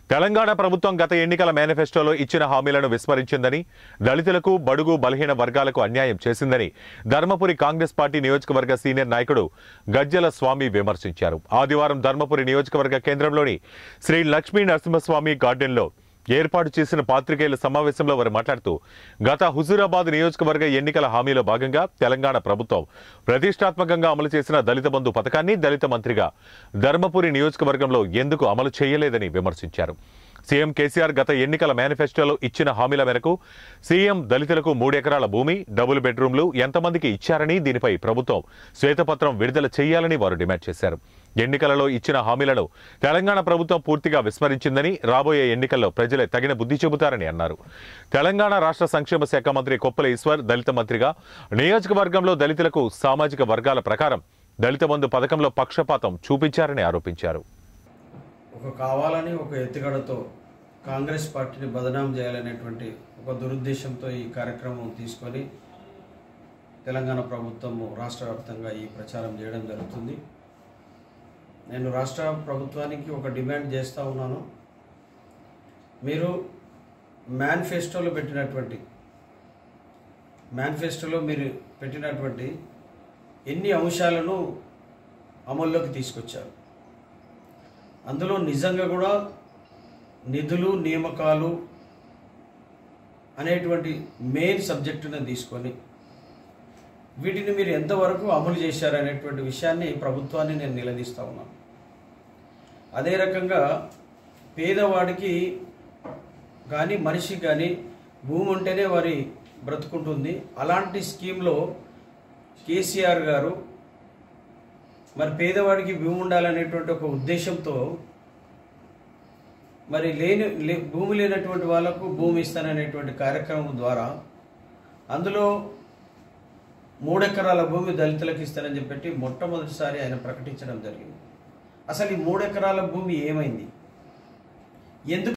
తెలంగాణ ప్రభుత్వం గత ఎన్నికల మేనిఫెస్టోలో ఇచ్చిన హామీలను విస్మరించిందని దళితులకు బడుగు బలహీన వర్గాలకు అన్యాయం చేసిందని ధర్మపురి కాంగ్రెస్ పార్టీ నియోజకవర్గ సీనియర్ నాయకుడు గజ్జల స్వామి విమర్శించారు ఆదివారం ధర్మపురి నియోజకవర్గ కేంద్రంలోని శ్రీ లక్ష్మీ నరసింహస్వామి గార్డెన్లో ఏర్పాటు చేసిన పాత్రికేయుల సమావేశంలో వారు మాట్లాడుతూ గత హుజూరాబాద్ నియోజకవర్గ ఎన్నికల హామీలో భాగంగా తెలంగాణ ప్రభుత్వం ప్రతిష్టాత్మకంగా అమలు చేసిన దళిత బంధు పథకాన్ని దళిత మంత్రిగా ధర్మపురి నియోజకవర్గంలో ఎందుకు అమలు చేయలేదని విమర్శించారు సీఎం కేసీఆర్ గత ఎన్నికల మేనిఫెస్టోలో ఇచ్చిన హామీల మేరకు సీఎం దళితులకు మూడెకరాల భూమి డబుల్ బెడ్రూమ్లు ఎంతమందికి ఇచ్చారని దీనిపై ప్రభుత్వం శ్వేతపత్రం విడుదల చేయాలని వారు డిమాండ్ చేశారు ఎన్నికలలో ఇచ్చిన హామీలను తెలంగాణ ప్రభుత్వం పూర్తిగా విస్మరించిందని రాబోయే ఎన్నికల్లో ప్రజలే తగిన బుద్ధి చెబుతారని అన్నారు తెలంగాణ రాష్ట్ర సంక్షేమ శాఖ మంత్రి కొప్పల ఈశ్వర్ దళిత మంత్రిగా నియోజకవర్గంలో దళితులకు సామాజిక వర్గాల ప్రకారం దళిత బంధు పథకంలో పక్షపాతం చూపించారని ఆరోపించారు ఒక కావాలని ఒక ఎత్తుగడతో కాంగ్రెస్ పార్టీని బదనాం చేయాలనేటువంటి ఒక దురుద్దేశంతో ఈ కార్యక్రమం తీసుకొని తెలంగాణ ప్రభుత్వము రాష్ట్ర వ్యాప్తంగా ఈ ప్రచారం చేయడం జరుగుతుంది నేను రాష్ట్ర ప్రభుత్వానికి ఒక డిమాండ్ చేస్తూ ఉన్నాను మీరు మేనిఫెస్టోలో పెట్టినటువంటి మేనిఫెస్టోలో మీరు పెట్టినటువంటి ఎన్ని అంశాలను అమల్లోకి తీసుకొచ్చారు అందులో నిజంగా కూడా నిధులు నియామకాలు అనేటువంటి మెయిన్ సబ్జెక్టును తీసుకొని వీటిని మీరు ఎంతవరకు అమలు చేశారు అనేటువంటి విషయాన్ని ప్రభుత్వాన్ని నేను నిలదీస్తా ఉన్నాను అదే రకంగా పేదవాడికి కానీ మనిషికి కానీ భూమి ఉంటేనే వారి బ్రతుకుంటుంది అలాంటి స్కీమ్లో కేసీఆర్ గారు మరి పేదవాడికి భూమి ఉండాలనేటువంటి ఒక ఉద్దేశంతో మరి లేని లే- భూమి లేనటువంటి వాళ్ళకు భూమి ఇస్తాననేటువంటి కార్యక్రమం ద్వారా అందులో మూడెకరాల భూమి దళితులకు ఇస్తానని చెప్పి మొట్టమొదటిసారి ఆయన ప్రకటించడం జరిగింది అసలు ఈ మూడెకరాల భూమి ఏమైంది ఎందుకు